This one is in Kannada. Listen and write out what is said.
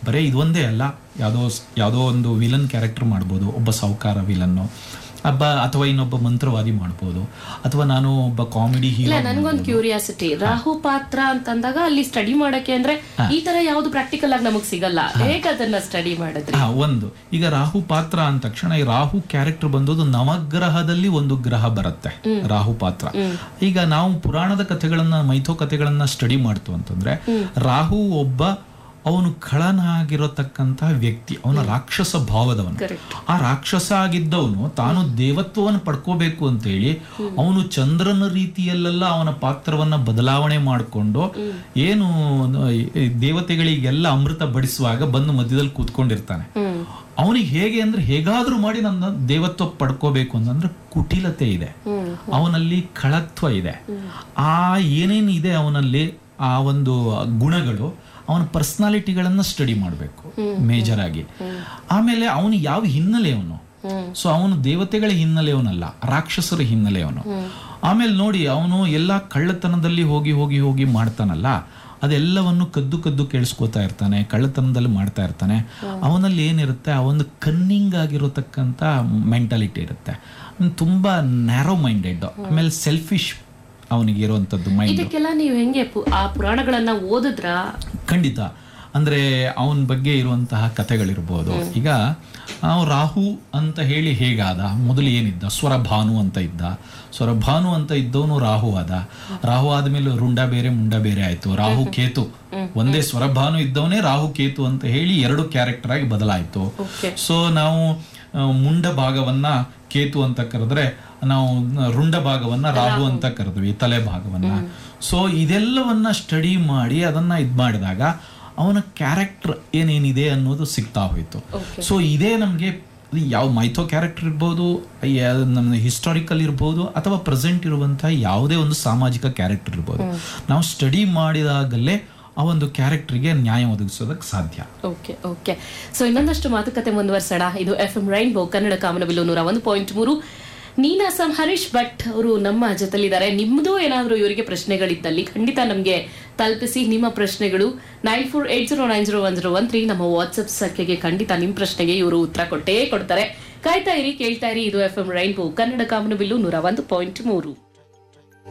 ಬರೀ ಇದೊಂದೇ ಅಲ್ಲ ಯಾವುದೋ ಸ್- ಯಾವುದೋ ಒಂದು ವಿಲನ್ ಕ್ಯಾರೆಕ್ಟರ್ ಮಾಡ್ಬೋದು ಒಬ್ಬ ಸಾಹುಕಾರ ವಿಲನ್ನು ಒಬ್ಬ ಅಥವಾ ಇನ್ನೊಬ್ಬ ಮಂತ್ರವಾದಿ ಮಾಡ್ಬೋದು ಅಥವಾ ನಾನು ಒಬ್ಬ ಕಾಮಿಡಿ ಇಲ್ಲ ಹೀರೋ ನನ್ಗೊಂದು ಕ್ಯೂರಿಯಾಸಿಟಿ ರಾಹು ಪಾತ್ರ ಅಂತಂದಾಗ ಅಲ್ಲಿ ಸ್ಟಡಿ ಮಾಡಕ್ಕೆ ಅಂದ್ರೆ ಈ ತರ ಯಾವ್ದು ಪ್ರಾಕ್ಟಿಕಲ್ ಆಗಿ ನಮಗ್ ಸಿಗಲ್ಲ ಹೇಗೆ ಅದನ್ನ ಸ್ಟಡಿ ಮಾಡಿದ್ರಿ ಹಾ ಒಂದು ಈಗ ರಾಹು ಪಾತ್ರ ಅಂದ ತಕ್ಷಣ ಈ ರಾಹು ಕ್ಯಾರೆಕ್ಟರ್ ಬಂದದ್ದು ನವಗ್ರಹದಲ್ಲಿ ಒಂದು ಗ್ರಹ ಬರುತ್ತೆ ರಾಹು ಪಾತ್ರ ಈಗ ನಾವು ಪುರಾಣದ ಕಥೆಗಳನ್ನ ಮೈಥೋ ಕಥೆಗಳನ್ನ ಸ್ಟಡಿ ಮಾಡ್ತು ಅಂತಂದ್ರೆ ರಾಹು ಒಬ್ಬ ಅವನು ಖಳನಾಗಿರತಕ್ಕಂತಹ ವ್ಯಕ್ತಿ ಅವನ ರಾಕ್ಷಸ ಭಾವದವನು ಕರೆಕ್ಟ್ ಆ ರಾಕ್ಷಸ ಆಗಿದ್ದವನು ತಾನು ದೇವತ್ವವನ್ನು ಪಡ್ಕೋಬೇಕು ಅಂತೇಳಿ ಅವನು ಚಂದ್ರನ ರೀತಿಯಲ್ಲೆಲ್ಲ ಅವನ ಪಾತ್ರವನ್ನ ಬದಲಾವಣೆ ಮಾಡಿಕೊಂಡು ಏನು ಈ ದೇವತೆಗಳಿಗೆಲ್ಲ ಅಮೃತ ಬಡಿಸುವಾಗ ಬಂದು ಮಧ್ಯದಲ್ಲಿ ಕೂತ್ಕೊಂಡಿರ್ತಾನೆ ಹ್ಮ್ ಅವನಿಗೆ ಹೇಗೆ ಅಂದ್ರೆ ಹೇಗಾದ್ರೂ ಮಾಡಿ ನನ್ನ ದೇವತ್ವ ಪಡ್ಕೋಬೇಕು ಅಂತಂದ್ರೆ ಕುಟಿಲತೆ ಇದೆ ಹ್ಮ್ ಅವನಲ್ಲಿ ಖಳತ್ವ ಇದೆ ಆ ಏನೇನು ಇದೆ ಅವನಲ್ಲಿ ಆ ಒಂದು ಗುಣಗಳು ಅವನ ಪರ್ಸನಾಲಿಟಿಗಳನ್ನ ಸ್ಟಡಿ ಮಾಡಬೇಕು ಮೇಜರ್ ಆಗಿ ಆಮೇಲೆ ಅವನು ಯಾವ ಹಿನ್ನೆಲೆ ಅವನು ಹ್ಮ್ ಸೊ ಅವನು ದೇವತೆಗಳ ಹಿನ್ನೆಲೆಯವನಲ್ಲ ರಾಕ್ಷಸರ ಹಿನ್ನೆಲೆಯವನು ಆಮೇಲೆ ನೋಡಿ ಅವನು ಎಲ್ಲ ಕಳ್ಳತನದಲ್ಲಿ ಹೋಗಿ ಹೋಗಿ ಹೋಗಿ ಮಾಡ್ತಾನಲ್ಲ ಅದೆಲ್ಲವನ್ನು ಕದ್ದು ಕದ್ದು ಕೇಳಿಸ್ಕೊತಾ ಇರ್ತಾನೆ ಕಳ್ಳತನದಲ್ಲಿ ಮಾಡ್ತಾ ಇರ್ತಾನೆ ಅವನಲ್ಲಿ ಏನಿರುತ್ತೆ ಆ ಒಂದು ಕನ್ನಿಂಗ್ ಆಗಿರತಕ್ಕಂಥ ಮೆಂಟಾಲಿಟಿ ಇರುತ್ತೆ ಅವ್ನು ತುಂಬಾ ನ್ಯಾರೋ ಮೈಂಡೆಡ್ ಆಮೇಲೆ ಸೆಲ್ಫಿಶ್ ಅವನಿಗೆ ಇರುವಂಥದ್ದು ಮೈಂಡ್ ಇದಕ್ಕೆಲ್ಲ ನೀವು ಹೆಂಗೆ ಪು- ಆ ಪುರಾಣಗಳನ್ನ ಓದಿದ್ರ ಖಂಡಿತ ಅಂದ್ರೆ ಅವನ ಬಗ್ಗೆ ಇರುವಂತಹ ಕಥೆಗಳಿರ್ಬೋದು ಈಗ ಅವ ರಾಹು ಅಂತ ಹೇಳಿ ಹೇಗಾದ ಮೊದಲು ಏನಿದ್ದ ಸ್ವರಭಾನು ಅಂತ ಇದ್ದ ಸ್ವರಭಾನು ಅಂತ ಇದ್ದವನು ರಾಹು ಆದ ರಾಹು ಆದ್ಮೇಲೆ ರುಂಡ ಬೇರೆ ಮುಂಡ ಬೇರೆ ಆಯ್ತು ರಾಹು ಕೇತು ಒಂದೇ ಸ್ವರಭಾನು ಇದ್ದವನೇ ರಾಹು ಕೇತು ಅಂತ ಹೇಳಿ ಎರಡು ಕ್ಯಾರೆಕ್ಟರ್ ಆಗಿ ಬದಲಾಯ್ತು ಓಕೆ ಸೊ ನಾವು ಆ, ಮುಂಡ ಭಾಗವನ್ನ ಕೇತು ಅಂತ ಕರೆದ್ರೆ ನಾವು ರುಂಡ ಭಾಗವನ್ನ ರಾಹು ಅಂತ ಕರೆದ್ವಿ ತಲೆ ಭಾಗವನ್ನ ಸೊ ಇದೆಲ್ಲವನ್ನ ಸ್ಟಡಿ ಮಾಡಿ ಅದನ್ನ ಇದ್ ಮಾಡಿದಾಗ ಅವನ ಕ್ಯಾರೆಕ್ಟರ್ ಏನೇನಿದೆ ಅನ್ನೋದು ಸಿಗ್ತಾ ಹೋಯ್ತು Okay. ಸೊ ಇದೇ ನಮಗೆ ಯಾವ ಮೈಥೋ ಕ್ಯಾರೆಕ್ಟರ್ ಇರ್ಬೋದು ಯಾ- ನಮ್ಮ ಹಿಸ್ಟಾರಿಕಲ್ ಇರ್ಬೋದು ಅಥವಾ ಪ್ರೆಸೆಂಟ್ ಇರುವಂತಹ ಯಾವುದೇ ಒಂದು ಸಾಮಾಜಿಕ ಕ್ಯಾರೆಕ್ಟರ್ ಇರ್ಬೋದು ನಾವು ಸ್ಟಡಿ ಮಾಡಿದಾಗಲೇ ಆ ಒಂದು ಕ್ಯಾರೆಕ್ಟರ್ಗೆ ನ್ಯಾಯ ಒದಗಿಸೋದಕ್ಕೆ ಸಾಧ್ಯ ಓಕೆ ಓಕೆ ಸೊ ಇನ್ನೊಂದಷ್ಟು ಮಾತುಕತೆ ಮುಂದುವರ್ಸೋಣ ಇದು ಎಫ್ ಎಂ ರೈನ್ಬೋ ಕನ್ನಡ ಕಾಮನಬಿಲ್ಲು ನೂರ ಒಂದು ಪಾಯಿಂಟ್ ಮೂರು ನೀನಾಸಂ ಹರೀಶ್ ಭಟ್ ಅವರು ನಮ್ಮ ಜೊತೆಲಿದ್ದಾರೆ ನಿಮ್ಮದು ಏನಾದರೂ ಇವರಿಗೆ ಪ್ರಶ್ನೆಗಳಿದ್ದಲ್ಲಿ ಖಂಡಿತ ನಮಗೆ ತಲುಪಿಸಿ ನಿಮ್ಮ ಪ್ರಶ್ನೆಗಳು nine four eight zero nine zero one zero one three ನಮ್ಮ ವಾಟ್ಸ್ಆಪ್ ಸಂಖ್ಯೆಗೆ ಖಂಡಿತ ನಿಮ್ಮ ಪ್ರಶ್ನೆಗೆ ಇವರು ಉತ್ತರ ಕೊಟ್ಟೇ ಕೊಡ್ತಾರೆ ಕಾಯ್ತಾ ಇರಿ ಕೇಳ್ತಾ ಇರಿ ಇದು ಎಫ್ ಎಂ ರೈನ್ಬೋ ಕನ್ನಡ ಕಾಮನಬಿಲ್ಲು ನೂರ ಒಂದು ಪಾಯಿಂಟ್ ಮೂರು